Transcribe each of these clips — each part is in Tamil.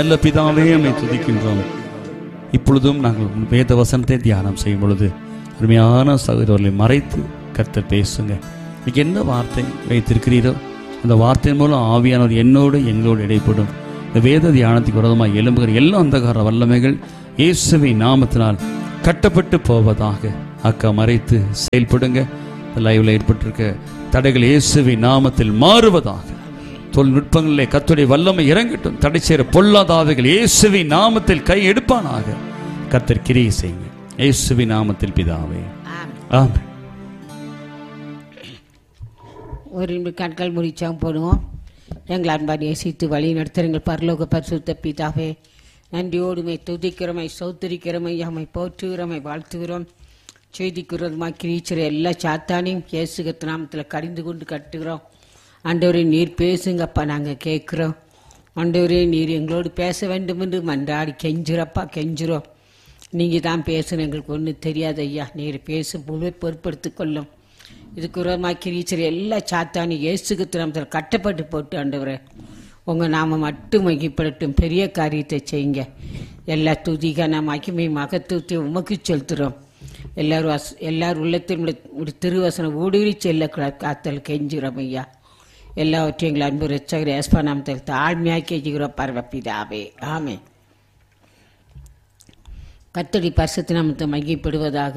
நல்ல பிதாவே அம்மை துதிக்கின்றோம் இப்பொழுதும் நாங்கள் வேத வசனத்தை தியானம் செய்யும் பொழுது அருமையான சகோதரர்களை மறைத்து கர்த்தர் பேசுங்க இன்னைக்கு என்ன வார்த்தை வைத்திருக்கிறீரோ அந்த வார்த்தையின் மூலம் ஆவியானவர் என்னோடு எங்களோடு இடைப்படும் இந்த வேத தியானத்துக்கு விரோதமாக எழும்புகிற எல்லா அந்தகார வல்லமைகள் இயேசுவின் நாமத்தினால் கட்டப்பட்டு போவதாக அக்கா மறைத்து செயல்படுங்க இந்த லைவ்ல ஏற்பட்டிருக்க தடைகள் இயேசுவின் நாமத்தில் மாறுவதாக தொழில்நுட்பங்களிலே கத்துடைய வல்லமை இறங்கட்டும் தடை செய்கிற பொல்லாதாவைகள் இயேசுவின் நாமத்தில் கை எடுப்பானாக கர்த்தர் கிரியை செய்யுங்க இயேசுவின் நாமத்தில் பிதாவே ஆமென் ஒரு நிமிடம் கண்கள் முடிச்சாம் போடுவோம் எங்கள் அன்பான் நேசித்து வழி நடத்துகிற எங்கள் பரலோக பரிசுத்த பிதாவே நன்றியோடுமை துதிக்கிறோமை சௌத்தரிக்கிறோமை அம்மை போற்றுகிறோமை வாழ்த்துகிறோம் செய்திக்கிறோமா கிரீச்சர் எல்லா சாத்தானையும் இயேசுகத்து நாமத்தில் கடிந்து கொண்டு கட்டுகிறோம் ஆண்டவரே நீர் பேசுங்கப்பா நாங்கள் கேட்குறோம் ஆண்டவரே நீர் எங்களோடு பேச வேண்டும் என்று மன்றாடி கெஞ்சுறப்பா கெஞ்சுறோம் நீங்கள் தான் பேசணும் எங்களுக்கு ஒன்றும் தெரியாது ஐயா நீர் பேச முழு பொறுப்படுத்திக் கொள்ளும் இதுக்கு உரமாக கிரீச்சர் எல்லா சாத்தானி இயேசுக்கு தினத்தில் கட்டப்பட்டு போட்டு ஆண்டவரே உங்கள் நாம மட்டும் மகிப்படட்டும் பெரிய காரியத்தை செய்யுங்க எல்லா துதிகான மகிமை மகத்துவத்தை உமக்கு செலுத்துகிறோம் எல்லாரும் வஸ் எல்லாரும் உள்ளத்தில் ஒரு திருவசனம் ஊடுருவி செல்ல காத்தல் கெஞ்சுகிறோம் ஐயா எல்லாவற்றையும் எங்கள் அன்பு ரச்சகர் ஏஸ்பா நாமத்தில் தாழ்மையாக கெஞ்சுகிறோம் பரவப்பிதாவே ஆமே கத்தடி பரிசுத்த நாமத்தை மகிப்படுவதாக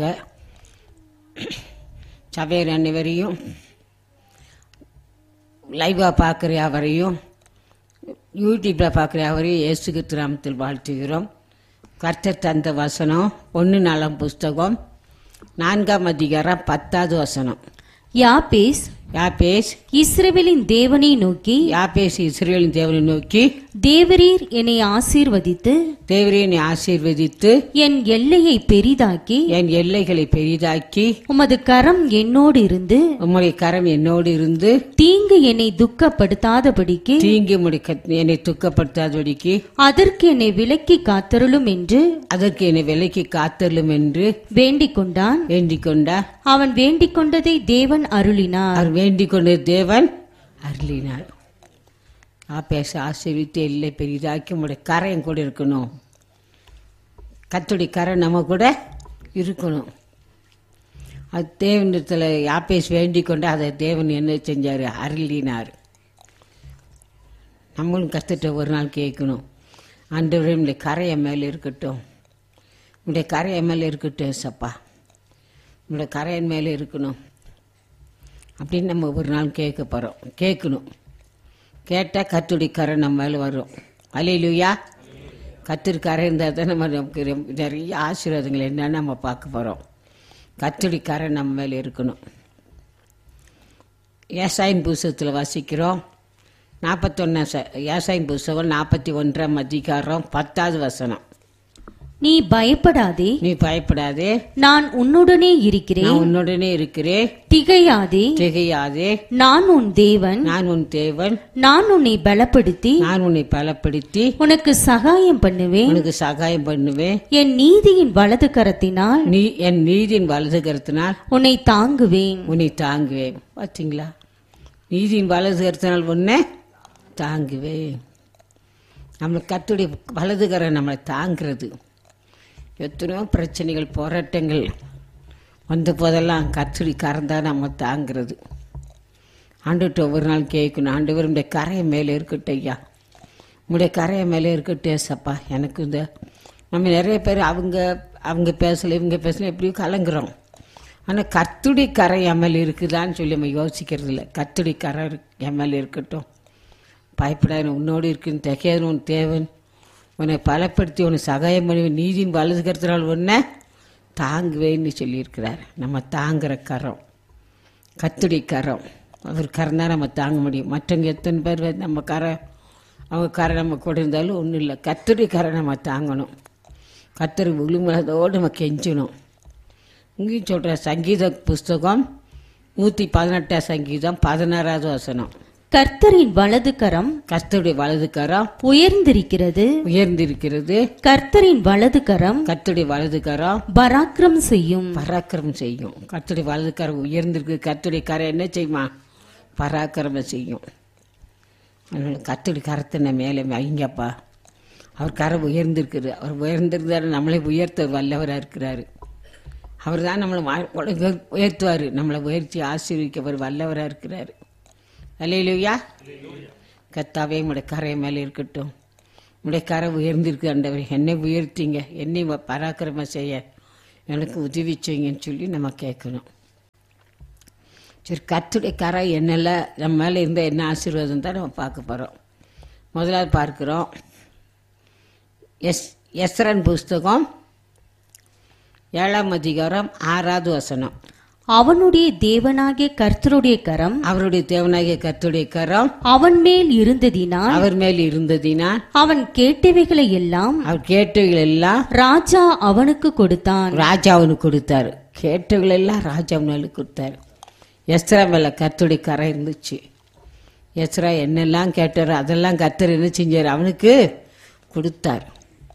சபையர் அனைவரையும் லைவாக பார்க்குற அவரையும் யூடியூப்பில் பார்க்குற அவரையும் இயேசுக்கு நாமத்தில் வாழ்த்துகிறோம் கர்த்தர் தந்த வசனம் ஒன்று நலம் புஸ்தகம் நான்காம் அதிகாரம் பத்தாவது வசனம் யாபேஸ் யாபேஸ் இஸ்ரவேலின் தேவனை நோக்கி யாபேஸ் இஸ்ரேலின் தேவனை நோக்கி தேவரீர் என்னை ஆசீர்வதித்து தேவரேனை ஆசீர்வதித்து என் எல்லையை பெரிதாக்கி என் எல்லைகளை பெரிதாக்கி உமது கரம் என்னோடு இருந்து உம்முடைய கரம் என்னோடு இருந்து தீங்கு என்னை துக்கப்படாதபடிக்கு தீங்கி முடிக்க என்னை துக்கப்படுத்தாதபடிக்கு அதற்கு என்னை விலக்கி காத்தருளும் என்று அதற்கு என்னை விலைக்கு காத்தள்ளும் என்று வேண்டிக் கொண்டான் வேண்டிக் கொண்டார் அவன் வேண்டிக் கொண்டதை தேவன் அருளினார் அவர் வேண்டிக் கொண்ட தேவன் அருளினார் ஆபேச ஆசீர்வித்து எல்லை பெரிதாக்கி உங்களுடைய கரையும் கூட இருக்கணும் கத்துடைய கரை நம்ம கூட இருக்கணும் அது தேவனிடத்தில் யாப்பேஸ் வேண்டிக் கொண்டு அதை தேவன் என்ன செஞ்சார் அருளினார் நம்மளும் கத்துட்ட ஒரு நாள் கேட்கணும் ஆண்டவரே உடைய கரை என் மேலே இருக்கட்டும் உடைய கரை என் மேலே இருக்கட்டும் சப்பா உடைய கரை என் மேலே இருக்கணும் அப்படின்னு நம்ம ஒரு நாள் கேட்க போகிறோம் கேட்கணும் கேட்டால் கத்துடி கரை நம்ம மேலே வரும் அலையிலுயா கத்திரி கரை இருந்தால் தான் நம்ம நமக்கு ரொம்ப நிறைய ஆசீர்வாதங்கள் என்னன்னு நம்ம பார்க்க போகிறோம் கத்துடி கரை நம்ம மேலே இருக்கணும் ஏசாயின் புஸ்தகத்தில் வாசிக்கிறோம் நாற்பத்தொன்னா ஏசாயின் புஸ்தகம் நாற்பத்தி ஒன்றாம் அதிகாரம் பத்தாவது வசனம் நீ பயப்படாதே நீ பயப்படாதே நான் உன்னுடனே இருக்கிறேன் நான் உன்னுடனே இருக்கிறேன் திகையாதே திகையாதே நான் உன் தேவன் நான் உன் தேவன் நான் உன்னை பலப்படுத்தி நான் உன்னை பலப்படுத்தி உனக்கு சகாயம் பண்ணுவேன் உனக்கு சகாயம் பண்ணுவேன் என் நீதியின் வலது கரத்தினால் நீ என் நீதியின் வலது கருத்தினால் உன்னை தாங்குவேன் உன்னை தாங்குவேன் பார்த்தீங்களா நீதியின் வலது கருத்தினால் உன்னை தாங்குவேன் நம்மளை கத்துடைய வலது கரம் நம்மளை தாங்கிறது எத்தனையோ பிரச்சனைகள் போராட்டங்கள் வந்த போதெல்லாம் கத்துடி கறந்தா நம்ம தாங்கிறது ஆண்டுகிட்ட ஒவ்வொரு நாள் கேட்கணும் ஆண்டவர் உடைய கரையை மேலே இருக்கட்டும் ஐயா உங்களுடைய கரையை மேலே இருக்கட்டும் ஏசப்பா எனக்கு இந்த நம்ம நிறைய பேர் அவங்க அவங்க பேசல இவங்க பேசல எப்படியும் கலங்குறோம் ஆனால் கத்துடி கரை என் மேலே இருக்குதான்னு சொல்லி நம்ம யோசிக்கிறது இல்லை கத்துடி கரை இருக்கு- என் மேலே இருக்கட்டும் பயப்படாத உன்னோடு இருக்குன்னு திகையாத உன் தேவன் உன்னை பலப்படுத்தி உன்னை சகாயம் பண்ணி நீதியின் வலது கருத்தினால் உன்னை தாங்குவேன்னு சொல்லியிருக்கிறார் நம்ம தாங்குற கரம் கத்துடி கரம் அவர் கரம் தான் நம்ம தாங்க முடியும் மற்றவங்க எத்தனை பேர் வந்து நம்ம கரை அவங்க கரை நம்ம கூட இருந்தாலும் ஒன்றும் இல்லை கத்துடி கரை நம்ம தாங்கணும் கத்தரி விழுமதோடு நம்ம கெஞ்சணும் இங்கேயும் சொல்கிற சங்கீத புஸ்தகம் நூற்றி பதினெட்டாம் சங்கீதம் பதினாறாவது வசனம் கர்த்தரின் வலது கரம் கர்த்தருடைய வலது கரம் உயர்ந்திருக்கிறது உயர்ந்திருக்கிறது கர்த்தரின் வலது கரம் கர்த்தருடைய வலது கரம் பராக்கிரம் செய்யும் பராக்கிரமம் செய்யும் கர்த்தருடைய வலது கரம் உயர்ந்திருக்கு கர்த்தருடைய கரம் என்ன செய்யுமா பராக்கிரமம் செய்யும் அதனால கர்த்தருடைய கரத்தை நான் மேலே வைங்கப்பா அவர் கரை உயர்ந்திருக்குது அவர் உயர்ந்திருந்தாரு நம்மளை உயர்த்த வல்லவராக இருக்கிறாரு அவர் தான் நம்மளை வா- உயர்- உயர்த்துவார் நம்மளை உயர்த்தி ஆசீர்விக்க அவர் வல்லவராக இருக்கிறாரு அல்லையிலுயா கத்தாவே உடைய கரை மேலே இருக்கட்டும் உடைய கரை உயர்ந்திருக்கு ஆண்டவர் என்னை உயர்த்திங்க என்னை வ- பராக்கிரமம் செய்ய எனக்கு உதவி செய்யுங்கன்னு சொல்லி நம்ம கேட்கணும் சரி கத்துடைய கரை என்னெல்லாம் நம்ம மேலே இருந்த என்ன ஆசீர்வாதம் தான் நம்ம பார்க்க போகிறோம் முதலாவது பார்க்குறோம் எஸ் எஸ்ரன் புஸ்தகம் ஏழாம் அதிகாரம் ஆறாவது வசனம் அவனுடைய தேவனாகிய கர்த்தருடைய கரம் அவருடைய தேவனாகிய கர்த்தருடைய கரம் அவன் மேல் இருந்ததினால் அவர் மேல் இருந்ததினால் அவன் கேட்டவைகளை எல்லாம் அவர் கேட்டவைகள் எல்லாம் ராஜா அவனுக்கு கொடுத்தான் ராஜா அவனுக்கு கொடுத்தாரு கேட்டவைகள் எல்லாம் ராஜா அவனுக்கு கொடுத்தாரு எஸ்ரா மேல கர்த்தருடைய கரை இருந்துச்சு எஸ்ரா என்னெல்லாம் கேட்டாரோ அதெல்லாம் கர்த்தர் என்ன செஞ்சார் அவனுக்கு கொடுத்தார்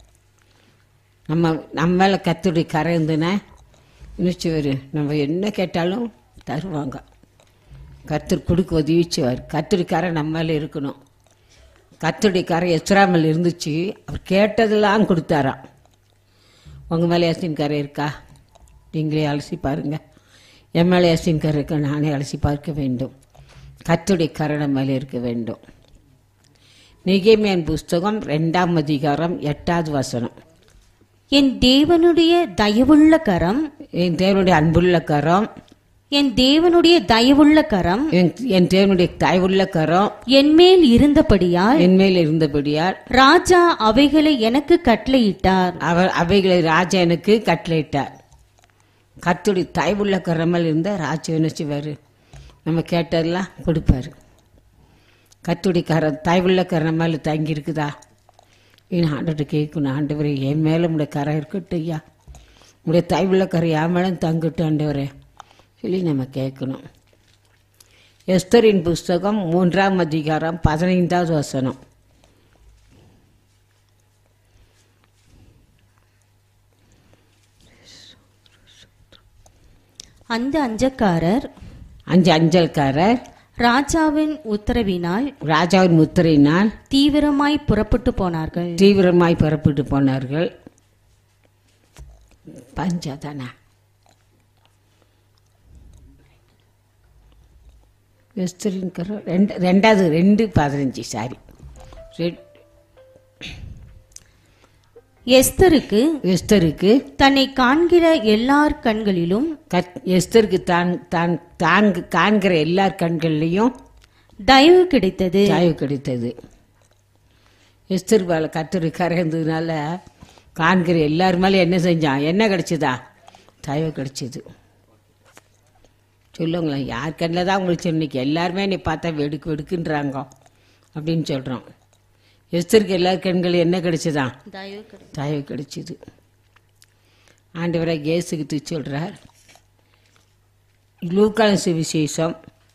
நம்ம நம்ம மேல கர்த்தருடைய கரை இருந்துன்னா நிச்சயவர் நம்ம என்ன கேட்டாலும் தருவாங்க கர்த்தர் கொடுக்க உதவி செய்வார் கர்த்தருடைய கரை நம்ம மேல இருக்கணும் கர்த்தருடைய கரை எஸ்ரா மேல இருந்துச்சு அவர் கேட்டதெல்லாம் கொடுத்தாராம் உங்க மேலே யாசின் கரை இருக்கா நீங்களே அலசி பாருங்க என் மேலே யாசின் கரை இருக்கா நானே அலசி பார்க்க வேண்டும் கத்துடைய கரணம் மேலே இருக்க வேண்டும் நிகேமியன் புஸ்தகம் ரெண்டாம் அதிகாரம் எட்டாவது வசனம் என் தேவனுடைய தயவுள்ள கரம் என் தேவனுடைய அன்புள்ள கரம் என் தேவனுடைய தயவுள்ள கரம் என் என் தேவனுடைய தாய்வுள்ள கரம் என் மேல் இருந்தபடியால் என் மேல் இருந்தபடியால் ராஜா அவைகளை எனக்கு கட்டளையிட்டார் அவர் அவைகளை ராஜா எனக்கு கட்டளையிட்டார் கத்துடைய தாய்வுள்ள கரமல் இருந்த ராஜா என்ன செய்வார் நம்ம கேட்டதெல்லாம் கொடுப்பாரு கத்துடைய கர தாய்வுள்ள கரம் மேலே தங்கி இருக்குதா இன்னும் ஆண்டவர்கிட்ட கேட்கணும் ஆண்டவரே என் மேலே உடைய கரை இருக்கட்டும் ஐயா உடைய தாய்வுள்ள கரை என் மேலே தங்கட்டும் ஆண்டவரே சொல்லி நம்ம கேட்கணும் எஸ்தரின் புஸ்தகம் மூன்றாம் அதிகாரம் பதினைந்தாவது வசனம் அந்த அஞ்சக்காரர் அஞ்சு அஞ்சல்காரர் ராஜாவின் உத்தரவினால் ராஜாவின் முத்திரையினால் தீவிரமாய் புறப்பட்டு போனார்கள் தீவிரமாய் புறப்பட்டு போனார்கள் பஞ்சாதானா வெஸ்டரின் கரம் ரெண்டு ரெண்டாவது ரெண்டு பதினஞ்சு சாரி எஸ்தருக்கு எஸ்தருக்கு தன்னை காண்கிற எல்லார் கண்களிலும் கத் எஸ்தருக்கு தான் தான் தான் காண்கிற எல்லார் கண்கள்லையும் தயவு கிடைத்தது சாய்வு கிடைத்தது எஸ்தர் மேலே கத்தரு கரைந்ததுனால காண்கிற எல்லார் மேலே என்ன செஞ்சான் என்ன கிடைச்சதா தயவு கிடைச்சது சொல்லுங்களேன் யார் கண்ணில் தான் உங்களுக்கு இன்னைக்கு எல்லாருமே நீ பார்த்தா வெடுக்கு வெடுக்குன்றாங்க அப்படின்னு சொல்கிறோம் எஸ்தருக்கு எல்லார் கண்கள் என்ன கிடைச்சதான் தயவு கிடைச்சிது ஆண்டவராக இயேசுக்கு சொல்கிறார் லூக்கான சுவிசேஷம்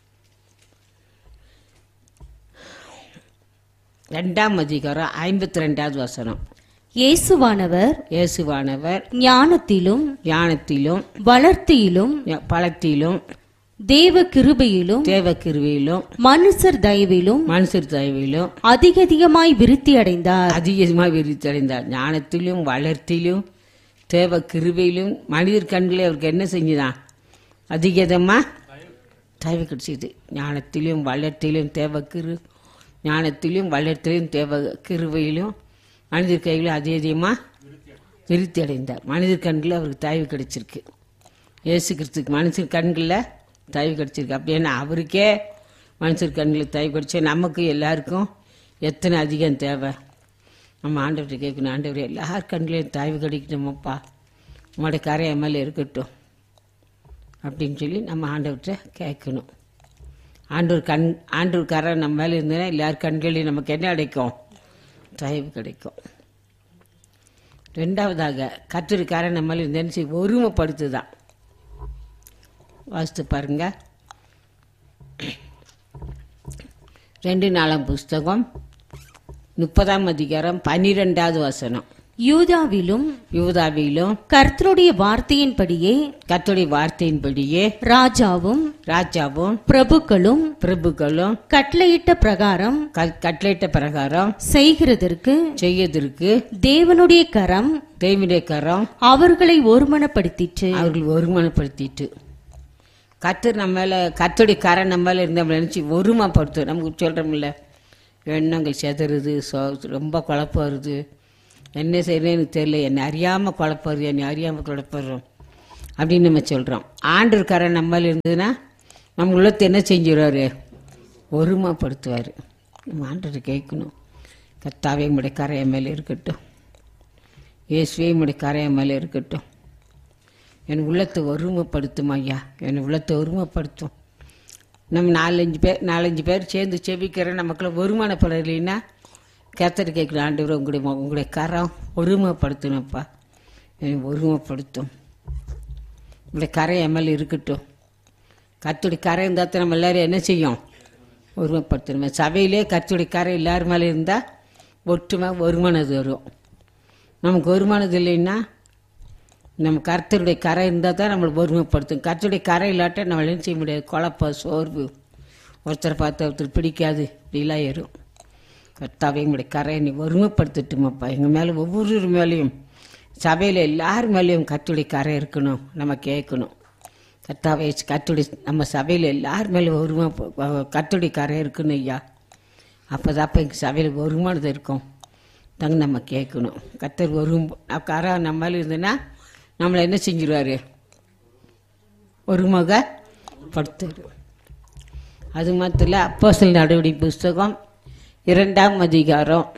ரெண்டாம் அதிகாரம் ஐம்பத்தி ரெண்டாவது வசனம் இயேசுவானவர் இயேசுவானவர் ஞானத்திலும் ஞானத்திலும் வளர்த்தியிலும் பழத்திலும் தேவ கிருபையிலும் தேவ கிருவியிலும் மனுஷர் தயவிலும் மனுஷர் தயவிலும் அதிக அதிகமாய் விருத்தி அடைந்தார் அதிகமாக விரித்தடைந்தார் ஞானத்திலும் வளர்த்திலும் தேவ கிருபையிலும் மனிதர் கண்களே அவருக்கு என்ன செஞ்சுதான் அதிகமாக தயவு கிடைச்சிது ஞானத்திலும் வளர்த்திலும் தேவ கிரு ஞானத்திலும் வளர்த்திலும் தேவ கிருபையிலும் மனிதர் கைகளும் அதிக அதிகமாக விருத்தி அடைந்தார் மனிதர் கண்களில் அவருக்கு தயவு கிடைச்சிருக்கு இயேசு கிறிஸ்துக்கு மனுஷர் கண்களில் தயவு கிடைச்சிருக்கு அப்படின்னா அவருக்கே மனுஷர் கண்களில் தயவு கிடைச்சா நமக்கு எல்லாருக்கும் எத்தனை அதிகம் தேவை நம்ம ஆண்டவர்கிட்ட கேட்கணும் ஆண்டவர் எல்லார் கண்களையும் தயவு கிடைக்கணுமப்பா உங்களோட கரை என் மேலே இருக்கட்டும் அப்படின்னு சொல்லி நம்ம ஆண்டவர்கிட்ட கேட்கணும் ஆண்டவர் கண் ஆண்டவர் கரை நம்ம மேலே இருந்ததுன்னா எல்லார் கண்களையும் நமக்கு என்ன கிடைக்கும் தயவு கிடைக்கும் ரெண்டாவதாக கத்திரிக்காரை நம்ம மேலே இருந்தேன்னு சொல்லி ஒருமைப்படுத்துதான் வாசித்து பாருங்க ரெண்டு நாளாம் புஸ்தகம் முப்பதாம் அதிகாரம் பன்னிரெண்டாவது வசனம் யூதாவிலும் யூதாவிலும் கர்த்தருடைய வார்த்தையின்படியே கர்த்தருடைய வார்த்தையின்படியே ராஜாவும் ராஜாவும் பிரபுக்களும் பிரபுக்களும் கட்டளையிட்ட பிரகாரம் க- கட்டளையிட்ட பிரகாரம் செய்கிறதற்கு செய்யதற்கு தேவனுடைய கரம் தெய்வனுடைய கரம் அவர்களை ஒருமனப்படுத்திற்று அவர்கள் ஒருமனப்படுத்திட்டு கத்தர் நம்ம மேல கத்தருடைய கரை நம்ம மேல இருந்த நினைச்சு ஒருமைப்படுத்தும் நமக்கு சொல்றோம்ல எண்ணங்கள் செதறுது சோ ரொம்ப குழப்பம் வருது என்ன செய்யணும் எனக்கு தெரியல என்னை அறியாம குழப்பம் வருது என்னை அறியாம குழப்பறோம் அப்படின்னு நம்ம சொல்றோம் ஆண்டவர் கரை நம்ம மேல இருந்ததுன்னா நம்ம உள்ளத்தை என்ன செஞ்சிருவாரு ஒருமைப்படுத்துவார் நம்ம ஆண்டவர் கேட்கணும் கத்தாவே உடைய கரை என் மேலே இருக்கட்டும் இயேசுவே உடைய கரை என் மேலே இருக்கட்டும் என் உள்ளத்தை ஒருமைப்படுத்தும் ஐயா என் உள்ளத்தை ஒருமைப்படுத்தும் நம்ம நாலஞ்சு பேர் நாலஞ்சு பேர் சேர்ந்து செபிக்கிற நமக்குள்ள ஒருமானப்படலைன்னா கத்தர் கேட்கல ஆண்டவர் உங்களுடைய மு- உங்களுடைய கரம் ஒருமைப்படுத்தணும்ப்பா என்னை ஒருமைப்படுத்தும் உங்களுடைய கரை என் மேலே இருக்கட்டும் கத்துடைய கரை இருந்தால் தான் நம்ம எல்லாரும் என்ன செய்யும் ஒருமைப்படுத்தணும் சபையிலே கத்துடைய கரை எல்லார் மேலே இருந்தால் ஒற்றுமை ஒருமனது வரும் நமக்கு ஒருமானது இல்லைன்னா நம்ம கர்த்தருடைய கரை இருந்தால் தான் நம்மளை ஒருமைப்படுத்தும் கர்த்தருடைய கரை இல்லாட்ட நம்மள என்ன செய்ய முடியாது குழப்பம் சோர்வு ஒருத்தரை பார்த்து ஒருத்தர் பிடிக்காது இப்படிலாம் ஏறும் கர்த்தாவே எங்களுடைய கரையை நீ ஒருமைப்படுத்தட்டுமாப்பா எங்கள் மேலே ஒவ்வொரு மேலேயும் சபையில் எல்லார் மேலேயும் கர்த்தருடைய கரை இருக்கணும் நம்ம கேட்கணும் கர்த்தாவே கர்த்தருடைய நம்ம சபையில் எல்லார் மேலேயும் ஒருமை கர்த்தருடைய கரை இருக்கணும் ஐயா அப்போ தான் எங்கள் சபையில் ஒருமானது இருக்கும் தாங்க நம்ம கேட்கணும் கத்தர் ஒரு கரா நம்ம மேல இருந்ததுன்னா நம்மளை என்ன செஞ்சிருவாரு ஒருமுக படுத்துரு அது மாத்திரம் இல்ல அப்போஸ்தலர் நடவடிக்கை புஸ்தகம் இரண்டாம் அதிகாரம்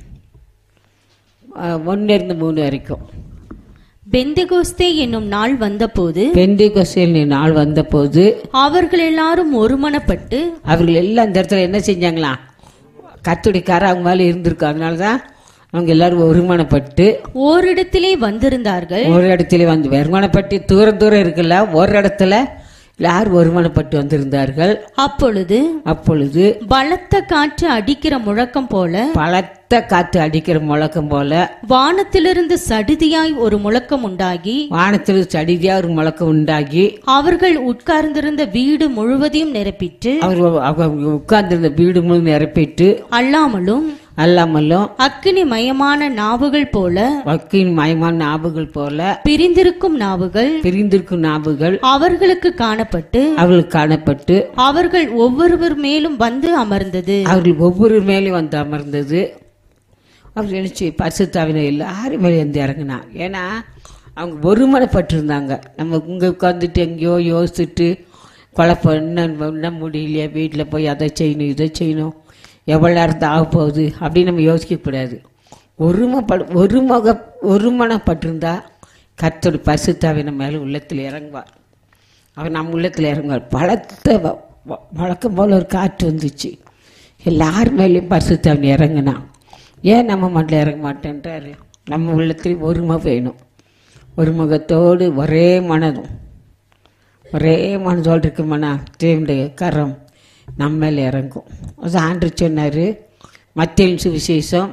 ஒன்னிருந்து மூணு வரைக்கும் பெந்தெகோஸ்தே என்னும் நாள் வந்தபோது பெந்தி நாள் வந்தபோது அவர்கள் எல்லாரும் ஒருமனப்பட்டு அவர்கள் எல்லாம் இந்த இடத்துல என்ன செஞ்சாங்களாம் கத்துடிக்கார அவங்க மேலே இருந்திருக்கு அதனால தான் அவங்க எல்லாரும் ஒருமனப்பட்டு ஓரிடத்திலே வந்திருந்தார்கள் ஒரு இடத்துல வந்து வருமானப்பட்டு தூரம் தூரம் இருக்குல்ல ஒரு இடத்துல யார் ஒருமனப்பட்டு வந்திருந்தார்கள் அப்பொழுது அப்பொழுது பலத்த காற்று அடிக்கிற முழக்கம் போல பலத்த காத்து அடிக்கிற முழக்கம் போல வானத்திலிருந்து சடுதியாய் ஒரு முழக்கம் உண்டாகி வானத்தில் சடிதியா ஒரு முழக்கம் உண்டாகி அவர்கள் உட்கார்ந்திருந்த வீடு முழுவதையும் நிரப்பிற்று அவர் அவங்க உட்கார்ந்திருந்த வீடு முழு நிரப்பிட்டு அல்லாமலும் அல்லாமலும் அக்கினி மயமான நாவுகள் போல வக்கின் மயமான நாவுகள் போல பிரிந்திருக்கும் நாவுகள் பிரிந்திருக்கும் நாவுகள் அவர்களுக்கு காணப்பட்டு அவர்களுக்கு காணப்பட்டு அவர்கள் ஒவ்வொருவர் மேலும் வந்து அமர்ந்தது அவர்கள் ஒவ்வொரு மேலேயும் வந்து அமர்ந்தது அவர் நினைச்சு பரிசுத்தாவின எல்லாரும் மேலே வந்து இறங்கினா ஏன்னா அவங்க ஒருமனப்பட்டிருந்தாங்க நம்ம இங்கே உட்காந்துட்டு எங்கேயோ யோசிச்சுட்டு குழப்பம் என்ன என்ன முடியலையே வீட்டில் போய் அதை செய்யணும் இதை செய்யணும் எவ்வளோ நேரத்தை ஆக போகுது அப்படின்னு நம்ம யோசிக்கக்கூடாது ஒருமைப்படு ஒருமுக ஒருமனப்பட்டிருந்தா கர்த்தர் பரிசுத்தாவின மேலே உள்ளத்தில் இறங்குவார் அவர் நம்ம உள்ளத்தில் இறங்குவார் பலத்த வ- வ- வழக்கம் போல் ஒரு காற்று வந்துச்சு எல்லார் மேலேயும் பரிசுத்தவன் இறங்குனான் ஏன் நம்ம மண்ணில் இறங்க மாட்டேன்றாரு நம்ம உள்ளத்தில் ஒருமை வேணும் ஒரு முகத்தோடு ஒரே மனதும் ஒரே மனதோடு இருக்குமாண்ணா தேவனுடைய கரம் நம்ம மேலே இறங்கும் அது ஆண்டு சொன்னார் மத்திய சுவிசேஷம்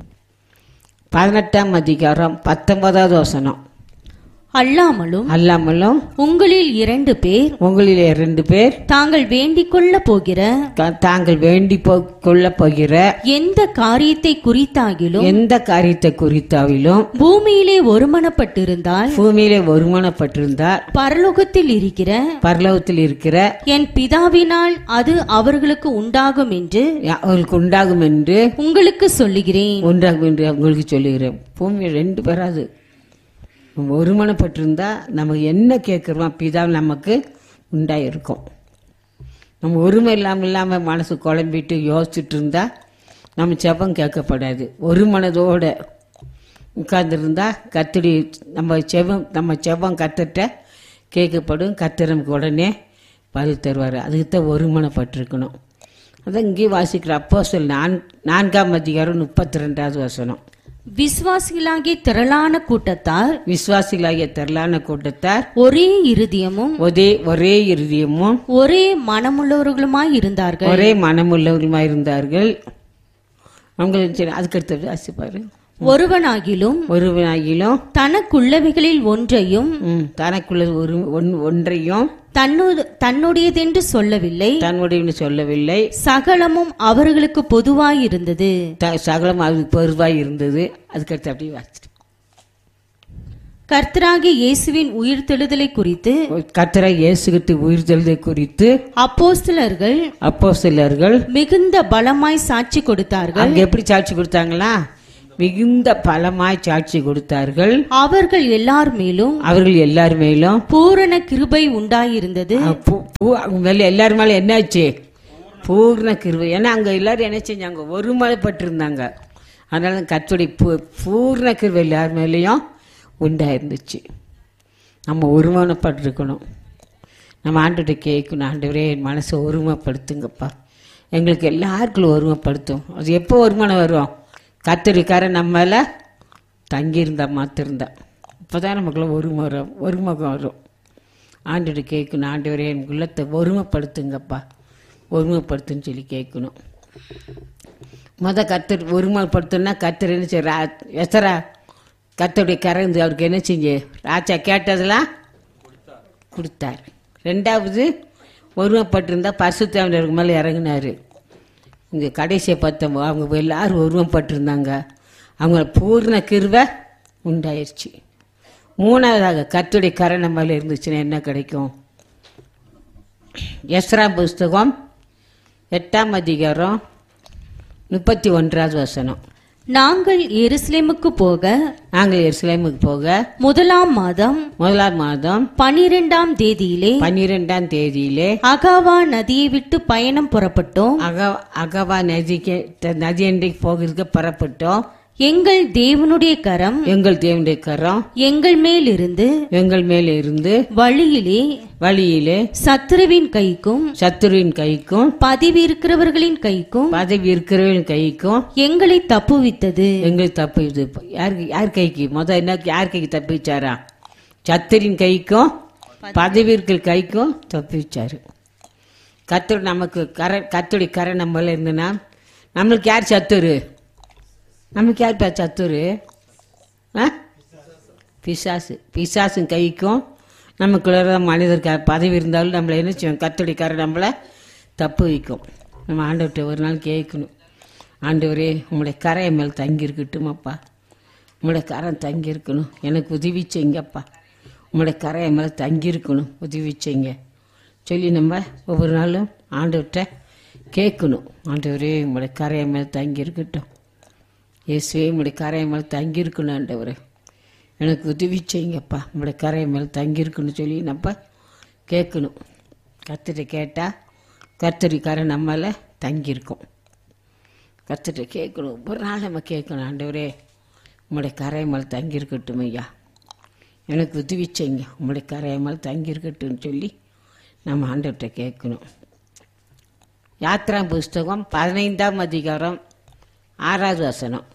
பதினெட்டாம் அதிகாரம் பத்தொன்பதாவது வசனம் அல்லாமலும் அல்லாமலும் உங்களில் இரண்டு பேர் உங்களிலே ரெண்டு பேர் தாங்கள் வேண்டிக் கொள்ள போகிற க- தாங்கள் வேண்டி போ கொள்ள போகிற எந்த காரியத்தை குறித்தாகிலும் எந்த காரியத்தை குறித்தாவிலும் பூமியிலே ஒருமனப்பட்டிருந்தால் பூமியிலே ஒருமனப்பட்டிருந்தால் பரலோகத்தில் இருக்கிற பரலோகத்தில் இருக்கிற என் பிதாவினால் அது அவர்களுக்கு உண்டாகும் என்று அவர்களுக்கு உண்டாகும் என்று உங்களுக்கு சொல்லுகிறேன் உண்டாகும் என்று உங்களுக்கு சொல்லுகிறேன் பூமியில் ரெண்டு பேராது ஒருமனப்பட்டிருந்தா நம்ம என்ன கேட்குறோமோ பிதா நமக்கு உண்டாயிருக்கும் நம்ம ஒருமை இல்லாமல் இல்லாமல் மனசு குழம்பிட்டு யோசிச்சுட்டு இருந்தா நம்ம செபம் கேட்கப்படாது ஒரு மனதோட உட்கார்ந்துருந்தா கத்தடி நம்ம செபம் நம்ம செபம் கத்துட்ட கேட்கப்படும் கத்தர் நமக்கு உடனே பதில் தருவார் அதுக்கு தான் ஒருமனப்பட்டிருக்கணும் அதான் இங்கேயும் வாசிக்கிற அப்போ சொல் நான் நான்காம் அதிகாரம் முப்பத்தி ரெண்டாவது வசனம் விசுவாசிகளாகிய திரளான கூட்டத்தார் விசுவாசிகளாகிய திரளான கூட்டத்தார் ஒரே இருதயமும் ஒரே ஒரே இருதயமும் ஒரே மனமுள்ளவர்களுமாய் இருந்தார்கள் ஒரே மனமுள்ளவருமாய் இருந்தார்கள் அவங்களுக்கு சரி அதுக்கடுத்து வாசிப்பாரு ஒருவனாகிலும் ஒருவனாகிலும் தனக்குள்ளவைகளில் ஒன்றையும் ம், தனக்குள்ள ஒரு ஒன்- ஒன்றையும் தன்னு- தன்னுடையதென்று சொல்லவில்லை தன்னுடைய சொல்லவில்லை சகலமும் அவர்களுக்கு பொதுவாயிருந்தது த- சகலம் அது பொறுவாய் இருந்தது அதுக்கடுத்து அப்படியே வாசிட்டு கர்த்தராகிய இயேசுவின் உயிர்த்தெழுதலை குறித்து கத்தரை இயேசுகிட்டு உயிர்த்தெழுதை குறித்து அப்போஸ்தலர்கள் அப்போ சிலர்கள் மிகுந்த பலமாய் சாட்சி கொடுத்தார்கள் அங்க எப்படி சாட்சி கொடுத்தாங்களா மிகுந்த பலமாய் சாட்சி கொடுத்தார்கள் அவர்கள் எல்லார் மேலும் அவர்கள் எல்லார் மேலும் பூரண கிருபை உண்டாயிருந்தது அஹ், பூ- பூ- அவங்க மேல எல்லார் மேல என்னாச்சு பூர்ண கிருபை ஏன்னா அங்க எல்லாரும் என்ன செஞ்சாங்க ஒருமலைப்பட்டிருந்தாங்க அதனால கத்துடைய பூர்ண கிருபை எல்லார் மேலேயும் உண்டாயிருந்துச்சு நம்ம ஒருமனப்பட்டிருக்கணும் நம்ம ஆண்டுகிட்ட கேட்கணும் ஆண்டவரே என் மனசை ஒருமைப்படுத்துங்கப்பா எங்களுக்கு எல்லாருக்குள்ள ஒருமைப்படுத்தும் அது எப்போ ஒருமனை வரும் கத்திரிக்கார நம்மள தங்கியிருந்தா மாத்திருந்தா இப்போ தான் நமக்குள்ள ஒருமை வரும் ஒருமுகம் வரும் ஆண்டுகிட்ட கேட்கணும் ஆண்டவரே என் உள்ளத்தை ஒருமைப்படுத்துங்கப்பா ஒருமைப்படுத்துன்னு சொல்லி கேட்கணும் முத கத்தர் ஒருமைப்படுத்தணும்னா கத்தர் என்ன செய்ய எசரா கத்தருடைய கறந்து அவருக்கு என்ன செஞ்சு ராஜா கேட்டதெல்லாம் கொடுத்தார் ரெண்டாவது ஒருமைப்பட்டிருந்தா பரிசுத்தாவினருக்கு மேலே இறங்கினாரு இங்கே கடைசியை பார்த்தோம் அவங்க எல்லாரும் ஒருமைப்பட்டிருந்தாங்க அவங்க பூர்ண கிருவை உண்டாயிருச்சு மூணாவதாக கத்துடைய கரண மேலே இருந்துச்சுன்னா என்ன கிடைக்கும் எஸ்ரா புஸ்தகம் எட்டாம் அதிகாரம் முப்பத்தி ஒன்றாவது வசனம் நாங்கள் எருசலேமுக்கு போக நாங்கள் எருசலேமுக்கு போக முதலாம் மாதம் முதலாம் மாதம் பனிரெண்டாம் தேதியிலே பன்னிரெண்டாம் தேதியிலே அகாவா நதியை விட்டு பயணம் புறப்பட்டோம் அக அகவா நதிக்கு நதி அன்றைக்கு போகிறதுக்கு புறப்பட்டோம் எங்கள் தேவனுடைய கரம் எங்கள் தேவனுடைய கரம் எங்கள் மேல் இருந்து எங்கள் மேலே இருந்து வழியிலே வழியிலே சத்துருவின் கைக்கும் சத்துருவின் கைக்கும் பதிவு இருக்கிறவர்களின் கைக்கும் பதவி இருக்கிறவன் கைக்கும் எங்களை தப்புவித்தது எங்களுக்கு தப்பு இது யாருக்கு யார் கைக்கு முத என்ன யார் கைக்கு தப்பிச்சாரா சத்திரின் கைக்கும் பதவி இருக்கிற கைக்கும் தப்பிச்சாரு கத்தர் நமக்கு கர கத்துடைய கரை நம்மள இருந்துன்னா நம்மளுக்கு யார் சத்துரு நமக்கு யார் பா சத்துரு ஆ பிசாசு பிசாசும் கைக்கும் நமக்குள்ள மனிதர் க பதவி இருந்தாலும் நம்மளை என்ன செய்வோம் கத்துடைய கரை நம்மளை தப்பு வைக்கும் நம்ம ஆண்டவர்கிட்ட ஒரு நாள் கேட்கணும் ஆண்டவரே உங்களுடைய கரை என் மேல் தங்கி இருக்கட்டுமாப்பா உங்களுடைய கரம் தங்கி இருக்கணும் எனக்கு உதவி செய்யுங்கப்பா உங்களுடைய கரை என் மேலே தங்கி இருக்கணும் உதவி செய்யுங்க சொல்லி நம்ம ஒவ்வொரு நாளும் ஆண்டவர்கிட்ட கேட்கணும் ஆண்டவரே உங்களுடைய கரை என் மேலே தங்கி இருக்கட்டும் இயேசுவே உங்களுடைய கரை என் மேலே தங்கி இருக்கணும் ஆண்டவரே எனக்கு உதவி செய்யுங்கப்பா உங்களுடைய கரை என் மேலே தங்கி இருக்குன்னு சொல்லி நம்ம கேட்கணும் கத்திட்ட கேட்டால் கத்தரி கரை நம்மள தங்கியிருக்கும் கத்துட்டு கேட்கணும் ஒரு நாள் நம்ம கேட்கணும் ஆண்டவரே உங்களுடைய கரை மேலே தங்கியிருக்கட்டும் ஐயா எனக்கு உதவி செய்யுங்க உங்களுடைய கரை மேலே தங்கியிருக்கட்டும்னு சொல்லி நம்ம ஆண்டவர்கிட்ட கேட்கணும் யாத்ரா புஸ்தகம் பதினைந்தாம் அதிகாரம் ஆறாவது வசனம்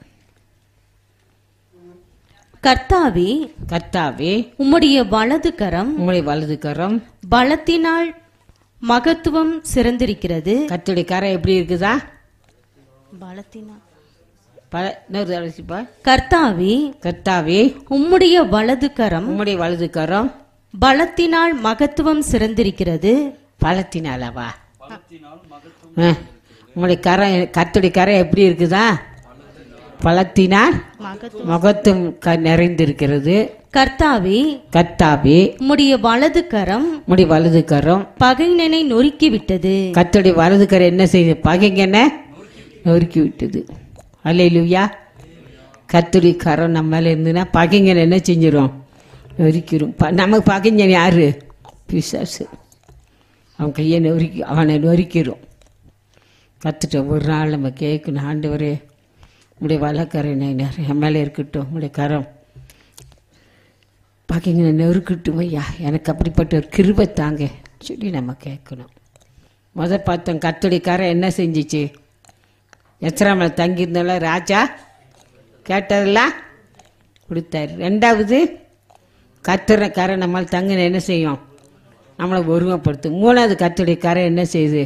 கர்த்தாவே கர்த்தாவே உம்முடைய வலது கரம் உங்களுடைய வலது கரம் பலத்தினால் மகத்துவம் சிறந்திருக்கிறது கத்துடைய கரை எப்படி இருக்குதா பலத்தினால் பல இன்னொரு தடவை வாசிப்பா. கர்த்தாவே கர்த்தாவே உம்முடைய வலது கரம் உங்களுடைய வலது கரம் பலத்தினால் மகத்துவம் சிறந்திருக்கிறது பழத்தினாலவா ஆ, உங்களுடைய கரை கத்துடைய கரை எப்படி இருக்குதா பழத்தினால் முகத்தும் க நிறைந்திருக்கிறது கர்த்தாவே கத்தாவே உம்முடைய வலது கரம் முடி வலது கரம் பகைஞனை நொறுக்கி விட்டது கத்துடைய வலது கரை என்ன செய்யுது பகைங்கன நொறுக்கி விட்டது அல்லையிலுயா கத்துடைய கரம் நம்ம மேல இருந்துன்னா பகைங்கன் என்ன செஞ்சிடும் நொறுக்கிடும் ப- நமக்கு பகைஞ்சன் யாரு பிசாசு அவன் கையை நொறுக்கி அவனை நொறுக்கிடும் கத்துட்ட ஒரு நாள் நம்ம கேட்கணும் ஆண்டவரே உடைய வலக்கரை நிறைய மேலே இருக்கட்டும் உடைய கரம் பகைங்க நெருக்கட்டும் ஐயா எனக்கு அப்படிப்பட்ட ஒரு கிருபை தாங்க சொல்லி நம்ம கேட்கணும் முத பார்த்தோம் கத்துடைய கரை என்ன செஞ்சிச்சு எச்சராமலை தங்கியிருந்தால ராஜா கேட்டதெல்லாம் கொடுத்தாரு ரெண்டாவது கத்துற கரை நம்மளால் தங்கின என்ன செய்யும் நம்மளை ஒருமைப்படுத்தும் மூணாவது கத்துடைய கரை என்ன செய்யுது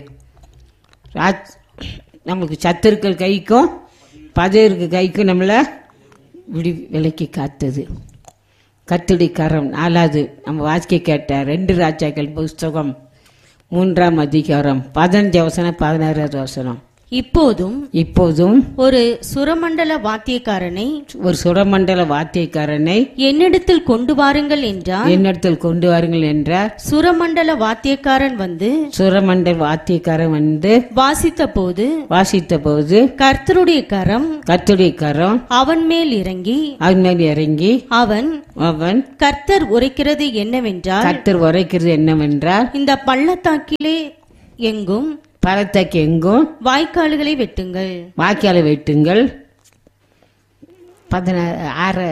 ராஜ் நமக்கு சத்துருக்கள் கைக்கும் பதவிருக்கு கைக்கும் நம்மளை விடி விலைக்கு காத்தது கத்துடி கரம் நாலாவது நம்ம வாசிக்க கேட்ட ரெண்டு ராஜாக்கள் புஸ்தகம் மூன்றாம் அதிகாரம் பதினஞ்சு வசனம் பதினாறாவது வசனம் இப்போதும் இப்போதும் ஒரு சுரமண்டல வாத்தியக்காரனை ஒரு சுரமண்டல வாத்தியக்காரனை என்னிடத்தில் கொண்டு வாருங்கள் என்றார் என்னிடத்தில் கொண்டு வாருங்கள் என்றார் சுரமண்டல வாத்தியக்காரன் வந்து சுரமண்டல வாத்தியக்காரன் வந்து வாசித்த போது வாசித்த போது கர்த்தருடைய கரம் கத்துடைய கரம் அவன் மேல் இறங்கி அவன் மேல் இறங்கி அவன் அவன் கர்த்தர் உரைக்கிறது என்னவென்றால் கத்தர் உரைக்கிறது என்னவென்றால் இந்த பள்ளத்தாக்கிலே எங்கும் பழத்தக்கு எங்கும் வாய்க்கால்களை வெட்டுங்கள் வாக்கியால வெட்டுங்கள் பதினாறு ஆறு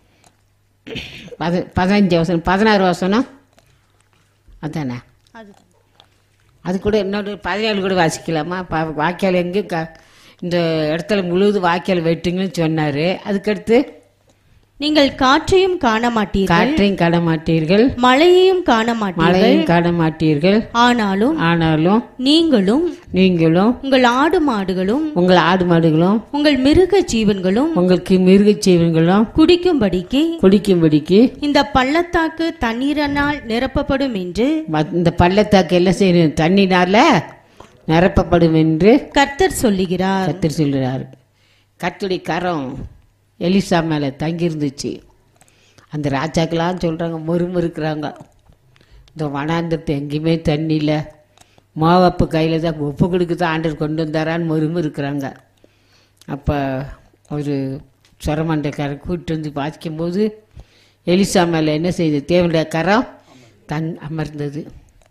பத பதினஞ்சு வசனம் பதினாறு வசனம் அதானே அது கூட இன்னொரு பதினேழு கூட வாசிக்கலாமா ப வாக்கியால் எங்கே க இந்த இடத்துல முழுவது வாக்கியால் வெட்டுங்கன்னு சொன்னார் அதுக்கடுத்து நீங்கள் காற்றையும் காண மாட்டீர்கள் காற்றையும் காண மாட்டீர்கள் மழையையும் காண மாட்டீர்கள் மழையும் காண மாட்டீர்கள் ஆனாலும் ஆனாலும் நீங்களும் நீங்களும் உங்கள் ஆடு மாடுகளும் உங்கள் ஆடு மாடுகளும் உங்கள் மிருக ஜீவன்களும் உங்களுக்கு மிருகச் ஜீவன்களும் குடிக்கும்படிக்கு குடிக்கும்படிக்கு இந்த பள்ளத்தாக்கு தண்ணீரனால் நிரப்பப்படும் என்று மத்- இந்த பள்ளத்தாக்கு எல்லாம் செய்யணும் தண்ணினால நிரப்பப்படும் என்று கர்த்தர் சொல்லுகிறார் கத்தர் சொல்கிறார் கத்துடைய கரம் எலிசா மேலே தங்கியிருந்துச்சு அந்த ராஜாக்கெல்லாம் சொல்கிறாங்க முறுமுறுக்கிறாங்க இந்த வனாந்திரத்தை எங்கேயுமே தண்ணி இல்லை மாவப்பு கையில் தான் ஒப்பு கொடுக்கு தான் ஆண்டர் கொண்டு வந்தாரான்னு முறுமுறுக்கிறாங்க அப்போ ஒரு சொரமண்டைக்காரர் கூப்பிட்டு வந்து வாசிக்கும்போது எலிசா மேலே என்ன செய்யுது தேவனுடைய கரம் தன் அமர்ந்தது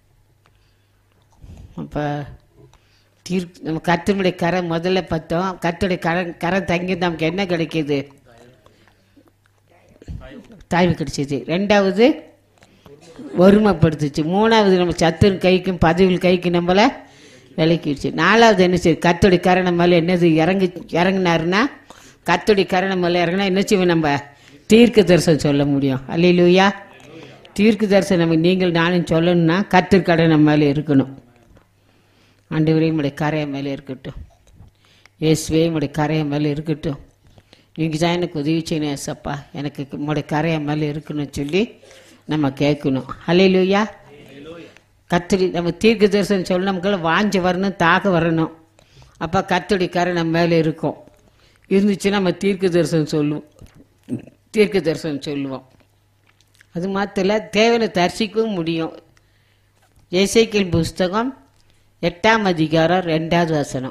அப்போ தீர் நம்ம கத்தனுடைய கரை முதல்ல பார்த்தோம் கத்துடைய கரம் கரம் தங்கி நமக்கு என்ன கிடைக்கிது தாய்வு கிடைச்சிது ரெண்டாவது ஒருமைப்படுத்துச்சு மூணாவது நம்ம சத்துரு கைக்கும் பதவியில் கைக்கும் நம்மளை விலக்கிடுச்சு நாலாவது என்ன செய்யுது கத்துடைய கரணம் மேலே என்னது இறங்கி இறங்குனாருன்னா கத்துடைய கரணம் மேலே இறங்கினா என்ன செய்வோம் நம்ம தீர்க்க தரிசனம் சொல்ல முடியும் அல்லையிலூயா தீர்க்க தரிசனம் நம்ம நீங்கள் நானும் சொல்லணும்னா கத்திர கடனம் மேலே இருக்கணும் ஆண்டவரே உடைய கரையை மேலே இருக்கட்டும் இயேசுவே உடைய கரையை மேலே இருக்கட்டும் நீங்கள் தான் எனக்கு உதவி செய்யணும் ஏசப்பா எனக்கு உடைய கரையை மேலே இருக்கணும்னு சொல்லி நம்ம கேட்கணும் ஹalleluya கத்திரி நம்ம தீர்க்க தரிசனம் சொல்ல நமக்குள்ள வாஞ்சி வரணும் தாக வரணும் அப்போ கத்தடி கரை நம்ம மேலே இருக்கும் இருந்துச்சுன்னா நம்ம தீர்க்க தரிசனம் சொல்லுவோம் தீர்க்க தரிசனம் சொல்லுவோம் அது மாத்திர தேவனை தரிசிக்கவும் முடியும் எசைக்கிள் புஸ்தகம் எட்டாம் அதிகாரம் ரெண்டாவது வசனம்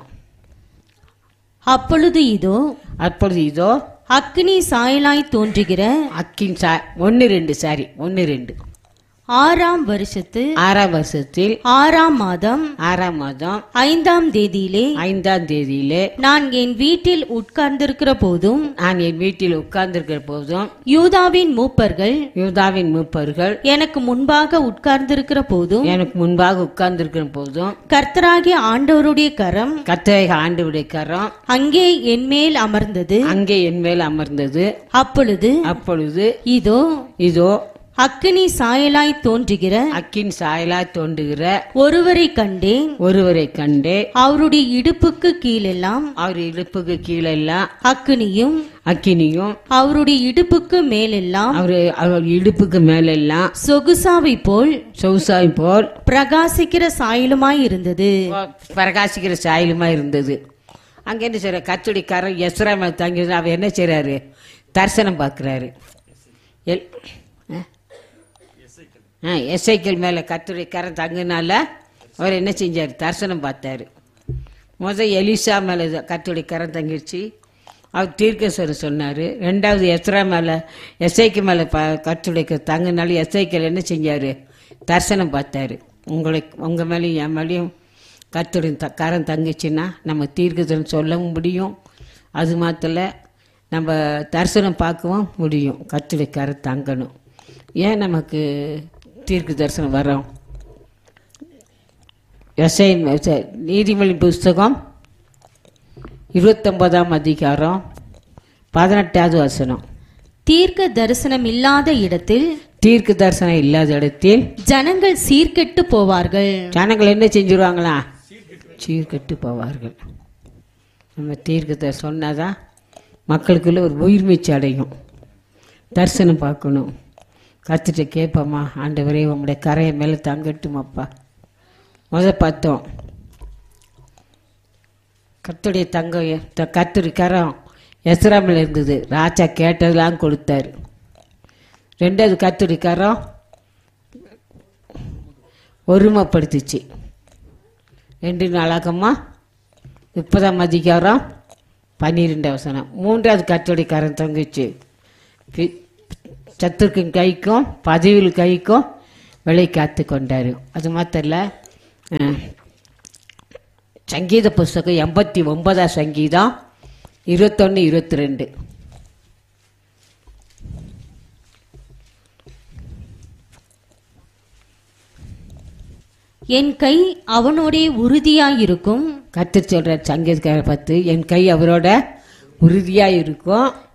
அப்பொழுது இதோ அப்பொழுது இதோ அக்னி சாயலாய் தோன்றுகிற அக்கின் சா ஒன்று ரெண்டு சாரி ஒன்று ரெண்டு ஆறாம் வருஷத்து ஆறாம் வருஷத்தில் ஆறாம் மாதம் ஆறாம் மாதம் ஐந்தாம் தேதியிலே ஐந்தாம் தேதியிலே நான் என் வீட்டில் உட்கார்ந்திருக்கிற போதும் நான் என் வீட்டில் உட்கார்ந்திருக்கிற போதும் யூதாவின் மூப்பர்கள் யூதாவின் மூப்பர்கள் எனக்கு முன்பாக உட்கார்ந்திருக்கிற போதும் எனக்கு முன்பாக உட்கார்ந்திருக்கிற போதும் கர்த்தராகிய ஆண்டவருடைய கரம் கத்தரை ஆண்டு கரம் அங்கே என் மேல் அமர்ந்தது அங்கே என் மேல் அமர்ந்தது அப்பொழுது அப்பொழுது இதோ இதோ அக்கினி சாயலாய் தோன்றுகிற அக்கின் சாயலா தோன்றுகிற ஒருவரை கண்டேன் ஒருவரை கண்டே அவருடைய இடுப்புக்கு கீழெல்லாம் அவர் இடுப்புக்கு கீழெல்லாம் அக்கினியும் அக்கினியும் அவருடைய இடுப்புக்கு மேலெல்லாம் அவர் அவர் இடுப்புக்கு மேலெல்லாம் சொகுசாவை போல் சொகுசாய் போல் பிரகாசிக்கிற சாயலுமாய் இருந்தது பிரகாசிக்கிற சாயலுமா இருந்தது அங்க என்ன செய்யற கத்துடி கரம் எஸ்ராம தங்கி அவர் என்ன செய்றாரு தரிசனம் பார்க்குறாரு எல் ஆ எஸ்ஐக்கள் மேலே கத்துடி கரம் தங்கினால அவர் என்ன செஞ்சார் தரிசனம் பார்த்தாரு முதல் எலிசா மேலே கத்துடி கரம் தங்கிடுச்சு அவர் தீர்க்கஸ்வரர் சொன்னார் ரெண்டாவது எஸ்ரா மேலே எஸ்ஐக்கு மேலே ப கத்துடைய தங்கினால எஸ்ஐக்கள் என்ன செஞ்சார் தரிசனம் பார்த்தாரு உங்களை உங்கள் மேலேயும் என் மேலேயும் கத்துடைய த கரம் தங்கிச்சுன்னா நம்ம தீர்க்கதரிசனம் சொல்லவும் முடியும் அது மாத்திர நம்ம தரிசனம் பார்க்கவும் முடியும் கத்துடைய கரம் தங்கணும் ஏன் நமக்கு தீர்க்க தரிசனம் வரோம் எஸ்ஐ நீதிமொழி புஸ்தகம் இருபத்தொன்பதாம் அதிகாரம் பதினெட்டாவது வசனம் தீர்க்க தரிசனம் இல்லாத இடத்தில் தீர்க்க தரிசனம் இல்லாத இடத்தில் ஜனங்கள் சீர்கெட்டு போவார்கள் ஜனங்கள் என்ன செஞ்சுருவாங்களா சீர்கெட்டு போவார்கள் நம்ம தீர்க்க தரிசனம் சொன்னாதான் மக்களுக்குள்ள ஒரு உயிர்மீச்சு அடையும் தரிசனம் பார்க்கணும் கத்துட்டு கேட்போம்மா ஆண்டவரே உங்களுடைய கரையை மேலே தங்கட்டுமாப்பா முத பார்த்தோம் கத்துடைய தங்கம் த- கர்த்தருடைய கரம் எஸ்ராமில் இருந்தது ராஜா கேட்டதெல்லாம் கொடுத்தாரு ரெண்டாவது கத்துடைய கரம் ஒருமைப்படுத்துச்சு ரெண்டு நாளாகமா முப்பதாம் அதிகாரம் பன்னிரெண்டு வசனம் மூன்றாவது கத்துடைய கரம் தொங்குச்சு பி- சத்துருக்கின் கைக்கும் பதவியில் கைக்கும் விலை காத்து கொண்டாரு அது மாத்திரம் இல்ல, அஹ், சங்கீத புஸ்தகம் எண்பத்தி ஒன்பதாம் சங்கீதம் இருபத்தொன்று இருபத்தி ரெண்டு என் கை அவனோடே உறுதியாயிருக்கும் கத்து சொல்ற சங்கீதக்கார பார்த்து என் கை அவரோட உறுதியாக இருக்கும்